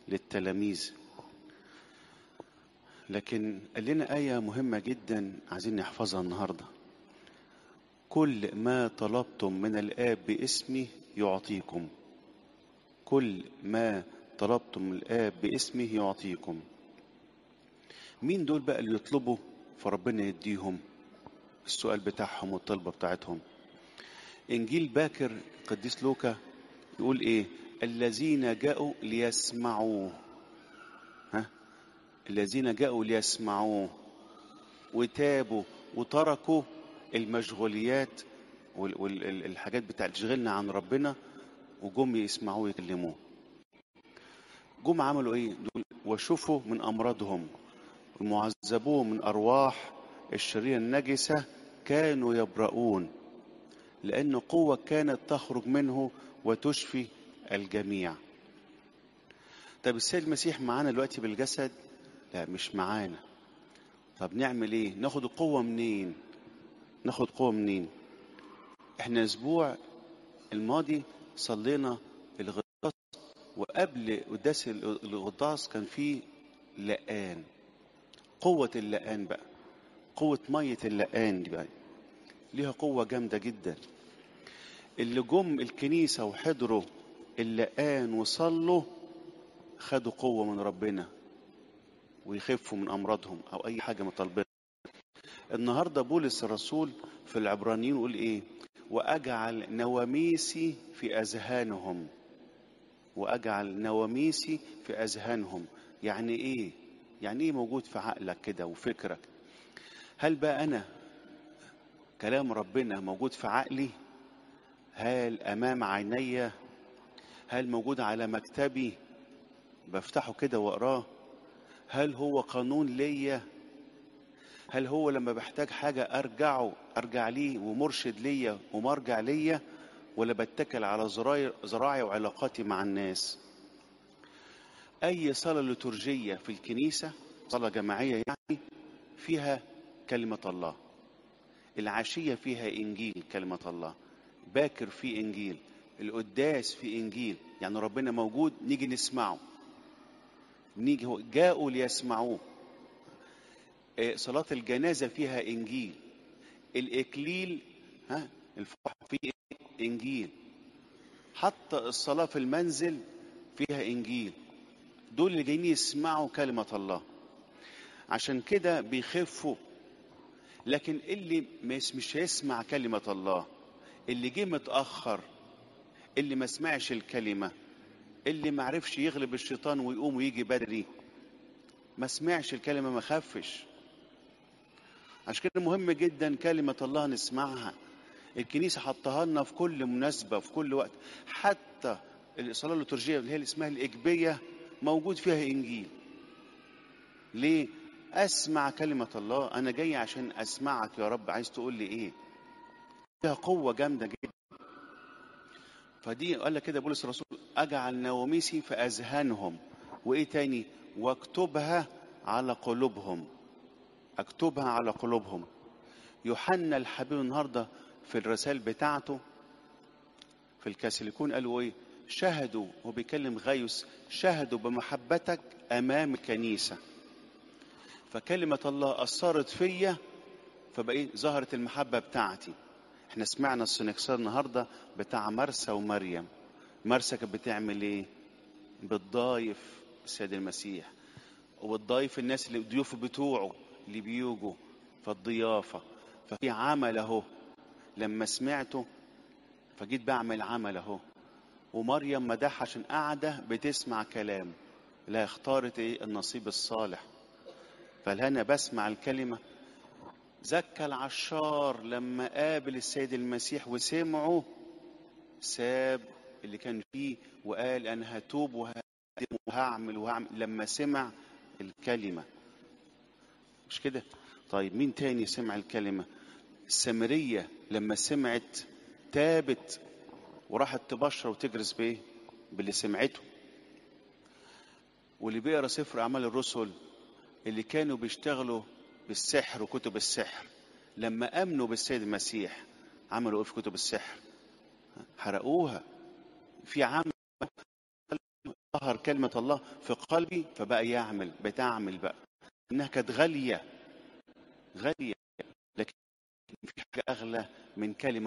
للتلاميذ لكن قال لنا آية مهمة جدا عايزين نحفظها النهاردة كل ما طلبتم من الآب باسمي يعطيكم كل ما طلبتم من الآب باسمه يعطيكم مين دول بقى اللي يطلبوا فربنا يديهم السؤال بتاعهم والطلبة بتاعتهم إنجيل باكر قديس لوكا يقول إيه الذين جاءوا ليسمعوه ها الذين جاءوا ليسمعوه وتابوا وتركوا المشغوليات والحاجات بتاعت تشغلنا عن ربنا وجم يسمعوه يكلموه جم عملوا ايه دول وشفوا من امراضهم ومعذبوه من ارواح الشريره النجسه كانوا يبرؤون لان قوه كانت تخرج منه وتشفي الجميع طب السيد المسيح معانا دلوقتي بالجسد لا مش معانا طب نعمل ايه ناخد القوه منين ناخد قوه منين احنا الاسبوع الماضي صلينا الغطاس وقبل قداس الغطاس كان في لقان قوة اللقان بقى قوة مية اللقان دي بقى ليها قوة جامدة جدا اللي جم الكنيسة وحضروا اللقان وصلوا خدوا قوة من ربنا ويخفوا من أمراضهم أو أي حاجة مطالبينها النهاردة بولس الرسول في العبرانيين يقول إيه وأجعل نواميسي في أذهانهم وأجعل نواميسي في أذهانهم يعني إيه؟ يعني إيه موجود في عقلك كده وفكرك؟ هل بقى أنا كلام ربنا موجود في عقلي؟ هل أمام عيني؟ هل موجود على مكتبي؟ بفتحه كده وأقراه؟ هل هو قانون ليا؟ هل هو لما بحتاج حاجة أرجعه أرجع ليه ومرشد ليا ومرجع ليا ولا بتكل على زراعي وعلاقاتي مع الناس أي صلاة لترجية في الكنيسة صلاة جماعية يعني فيها كلمة الله العشية فيها إنجيل كلمة الله باكر في إنجيل القداس في إنجيل يعني ربنا موجود نيجي نسمعه نيجي هو جاءوا ليسمعوه صلاة الجنازة فيها إنجيل الإكليل ها الفرح فيه إنجيل حتى الصلاة في المنزل فيها إنجيل دول اللي جايين يسمعوا كلمة الله عشان كده بيخفوا لكن اللي مش هيسمع كلمة الله اللي جه متأخر اللي ما سمعش الكلمة اللي ما عرفش يغلب الشيطان ويقوم ويجي بدري ما سمعش الكلمة ما خفش عشان كده مهم جدا كلمة الله نسمعها الكنيسة حطها لنا في كل مناسبة في كل وقت حتى الصلاة الليتورجية اللي هي اللي اسمها الإجبية موجود فيها إنجيل ليه؟ أسمع كلمة الله أنا جاي عشان أسمعك يا رب عايز تقول لي إيه فيها قوة جامدة جدا فدي قال لك كده بولس الرسول أجعل نواميسي في أذهانهم وإيه تاني واكتبها على قلوبهم اكتبها على قلوبهم يوحنا الحبيب النهارده في الرسائل بتاعته في الكاثوليكون قالوا ايه شهدوا هو بيكلم غايوس شهدوا بمحبتك امام الكنيسه فكلمه الله اثرت فيا فبقيت ظهرت المحبه بتاعتي احنا سمعنا السنكسار النهارده بتاع مرسى ومريم مرسى كانت بتعمل ايه بتضايف السيد المسيح وبتضايف الناس اللي الضيوف بتوعه اللي بيجوا فالضيافة ففي عمل اهو لما سمعته فجيت بعمل عمل اهو ومريم مدح عشان قاعدة بتسمع كلام لا اختارت ايه النصيب الصالح فالهنا بسمع الكلمة زكى العشار لما قابل السيد المسيح وسمعه ساب اللي كان فيه وقال انا هتوب وهقدم وهعمل وهعمل لما سمع الكلمه مش كده طيب مين تاني سمع الكلمة السامرية لما سمعت تابت وراحت تبشر وتجرس بايه باللي سمعته واللي بيقرا سفر اعمال الرسل اللي كانوا بيشتغلوا بالسحر وكتب السحر لما امنوا بالسيد المسيح عملوا ايه في كتب السحر حرقوها في عمل ظهر تظهر كلمة الله في قلبي فبقى يعمل بتعمل بقى إنها كانت غالية غالية لكن في حاجة أغلى من كلمة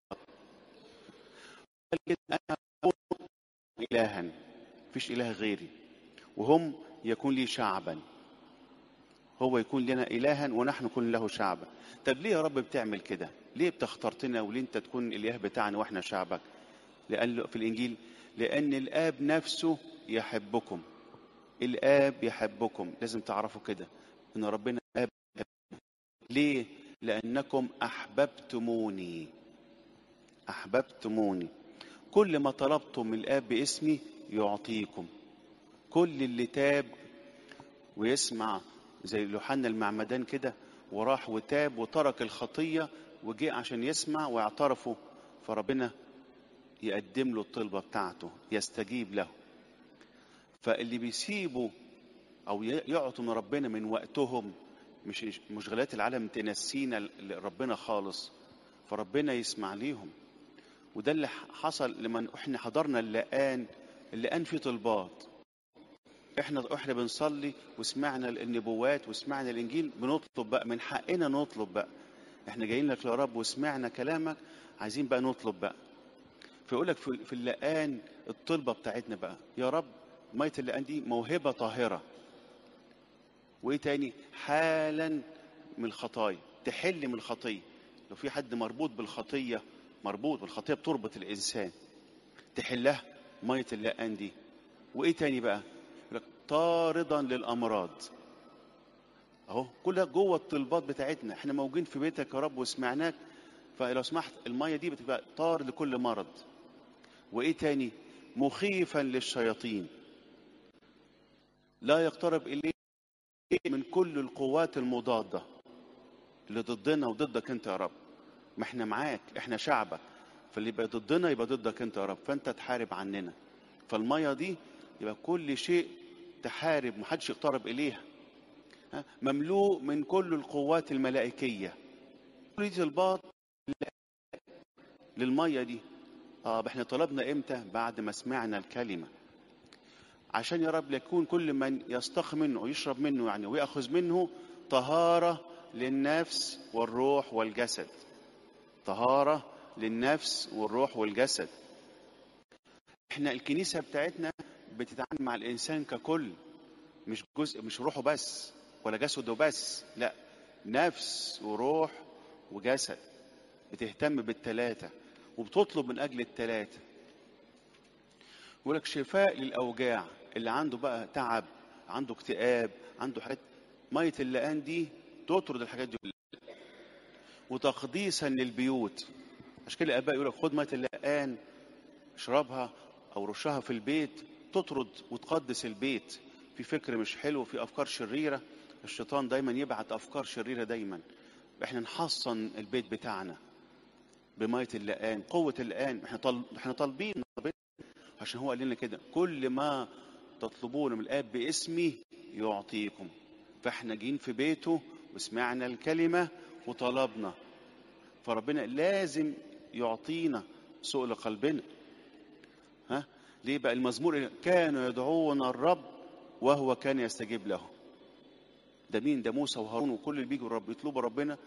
قال كده أنا أكون إلها مفيش إله غيري وهم يكون لي شعبا هو يكون لنا إلها ونحن نكون له شعبا طب ليه يا رب بتعمل كده ليه بتختارتنا وليه انت تكون الإله بتاعنا واحنا شعبك لأن في الإنجيل لأن الآب نفسه يحبكم الآب يحبكم لازم تعرفوا كده إن ربنا آب يحبكم. ليه لأنكم أحببتموني أحببتموني كل ما طلبتم من الآب باسمي يعطيكم كل اللي تاب ويسمع زي يوحنا المعمدان كده وراح وتاب وترك الخطية وجه عشان يسمع ويعترفه فربنا يقدم له الطلبة بتاعته يستجيب له فاللي بيسيبوا أو يعطوا من ربنا من وقتهم مش مشغلات العالم تنسينا ربنا خالص فربنا يسمع ليهم وده اللي حصل لما احنا حضرنا اللقان اللقان فيه طلبات احنا احنا بنصلي وسمعنا النبوات وسمعنا الانجيل بنطلب بقى من حقنا نطلب بقى احنا جايين لك يا رب وسمعنا كلامك عايزين بقى نطلب بقى فيقول لك في اللقان الطلبه بتاعتنا بقى يا رب ميه اللقان دي موهبه طاهره وايه تاني حالا من الخطايا تحل من الخطيه لو في حد مربوط بالخطيه مربوط بالخطيه بتربط الانسان تحلها ميه اللقان دي وايه تاني بقى يقول لك طاردا للامراض اهو كلها جوه الطلبات بتاعتنا احنا موجودين في بيتك يا رب وسمعناك فلو سمحت الميه دي بتبقى طار لكل مرض وايه تاني مخيفا للشياطين لا يقترب اليه من كل القوات المضاده اللي ضدنا وضدك انت يا رب ما احنا معاك احنا شعبك فاللي يبقى ضدنا يبقى ضدك انت يا رب فانت تحارب عننا فالميه دي يبقى كل شيء تحارب محدش يقترب اليها مملوء من كل القوات الملائكيه كل دي طلبات للميه دي اه احنا طلبنا امتى بعد ما سمعنا الكلمه عشان يا رب يكون كل من يستخ منه ويشرب منه يعني ويأخذ منه طهارة للنفس والروح والجسد طهارة للنفس والروح والجسد احنا الكنيسة بتاعتنا بتتعامل مع الإنسان ككل مش جزء مش روحه بس ولا جسده بس لا نفس وروح وجسد بتهتم بالتلاتة وبتطلب من أجل التلاتة يقول لك شفاء للأوجاع اللي عنده بقى تعب عنده اكتئاب عنده حاجات مية اللقان دي تطرد الحاجات دي كلها وتقديسا للبيوت عشان كده الآباء يقول لك خد مية اللقان اشربها أو رشها في البيت تطرد وتقدس البيت في فكر مش حلو في أفكار شريرة الشيطان دايما يبعت أفكار شريرة دايما احنا نحصن البيت بتاعنا بمية اللقان قوة اللقان احنا طل... احنا طالبين عشان هو قال لنا كده كل ما تطلبون من الاب باسمي يعطيكم فاحنا جين في بيته وسمعنا الكلمه وطلبنا فربنا لازم يعطينا سؤل قلبنا ها ليه بقى المزمور كانوا يدعون الرب وهو كان يستجيب له ده مين ده موسى وهارون وكل اللي بيجوا الرب يطلبوا ربنا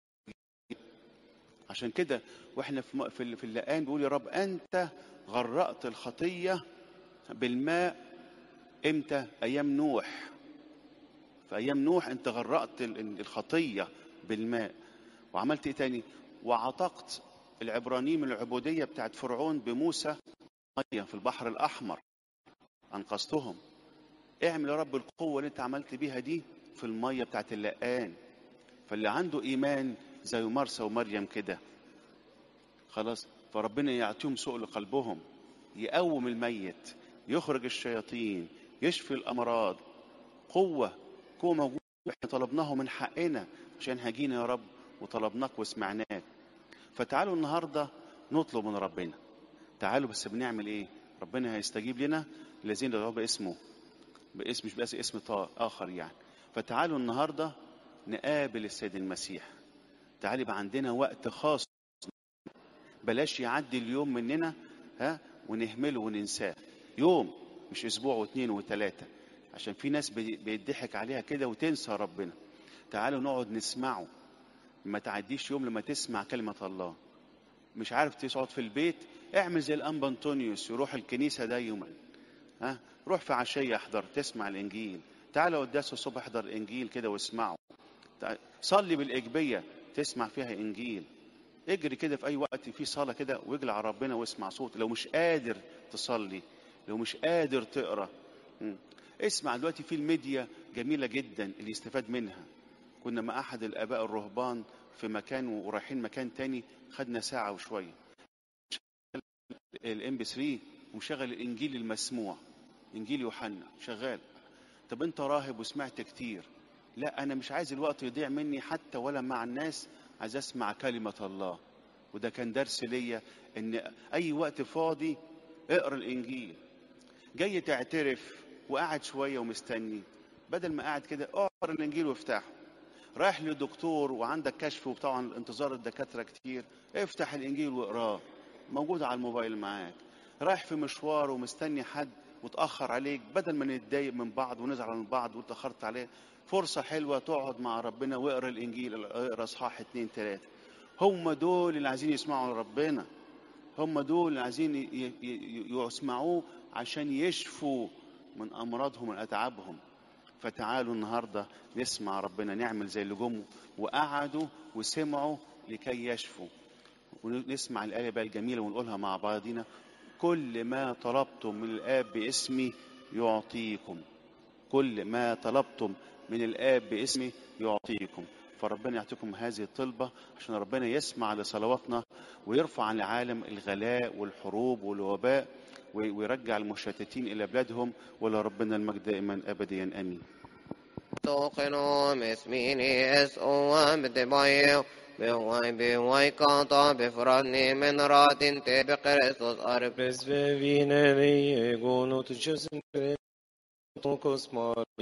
عشان كده واحنا في في في اللقان بيقول يا رب انت غرقت الخطيه بالماء امتى ايام نوح في ايام نوح انت غرقت الخطيه بالماء وعملت ايه تاني وعتقت العبرانيين من العبوديه بتاعت فرعون بموسى ميه في البحر الاحمر انقذتهم اعمل يا رب القوه اللي انت عملت بيها دي في الميه بتاعت اللقان فاللي عنده ايمان زي مرسى ومريم كده خلاص فربنا يعطيهم سؤل قلبهم يقوم الميت يخرج الشياطين يشفي الامراض قوه قوه موجوده احنا طلبناه من حقنا عشان هجينا يا رب وطلبناك وسمعناك فتعالوا النهارده نطلب من ربنا تعالوا بس بنعمل ايه ربنا هيستجيب لنا الذين يدعوا باسمه باسم مش بس اسم اخر يعني فتعالوا النهارده نقابل السيد المسيح تعالي يبقى عندنا وقت خاص بلاش يعدي اليوم مننا ها ونهمله وننساه يوم مش اسبوع واثنين وثلاثه عشان في ناس بي- بيضحك عليها كده وتنسى ربنا تعالوا نقعد نسمعه ما تعديش يوم لما تسمع كلمه الله مش عارف تقعد في البيت اعمل زي الانبا انطونيوس يروح الكنيسه دايما ها روح في عشيه احضر تسمع الانجيل تعال قداس الصبح احضر انجيل كده واسمعه تع- صلي بالاجبيه تسمع فيها انجيل اجري كده في اي وقت في صلاه كده واجري على ربنا واسمع صوت لو مش قادر تصلي لو مش قادر تقرا مم. اسمع دلوقتي في الميديا جميله جدا اللي يستفاد منها كنا مع احد الاباء الرهبان في مكان ورايحين مكان تاني خدنا ساعه وشويه الام بي 3 ومشغل الانجيل المسموع انجيل يوحنا شغال طب انت راهب وسمعت كتير لا انا مش عايز الوقت يضيع مني حتى ولا مع الناس عايز اسمع كلمه الله وده كان درس ليا ان اي وقت فاضي اقرا الانجيل جاي تعترف وقاعد شويه ومستني بدل ما قاعد كده اقرا الانجيل وافتحه رايح لدكتور وعندك كشف وطبعا انتظار الدكاتره كتير افتح الانجيل واقراه موجود على الموبايل معاك رايح في مشوار ومستني حد وتاخر عليك بدل ما نتضايق من بعض ونزعل من بعض وتاخرت عليه فرصه حلوه تقعد مع ربنا واقرا الانجيل اقرا اصحاح اتنين تلاته هم دول اللي عايزين يسمعوا ربنا هم دول اللي عايزين ي- ي- ي- يسمعوه عشان يشفوا من امراضهم واتعابهم فتعالوا النهارده نسمع ربنا نعمل زي اللي جم وقعدوا وسمعوا لكي يشفوا ونسمع الآية بقى الجميلة ونقولها مع بعضنا كل ما طلبتم من الآب باسمي يعطيكم كل ما طلبتم من الآب باسمي يعطيكم فربنا يعطيكم هذه الطلبة عشان ربنا يسمع لصلواتنا ويرفع عن العالم الغلاء والحروب والوباء وي- ويرجع المشتتين إلى بلادهم ولربنا المجد دائما أبديا آمين توقنوا مسميني اس او بدبايو بواي بواي كاتا بفراني من رات بقريسوس ارب Bez ve vineri gonut Jesu Christus,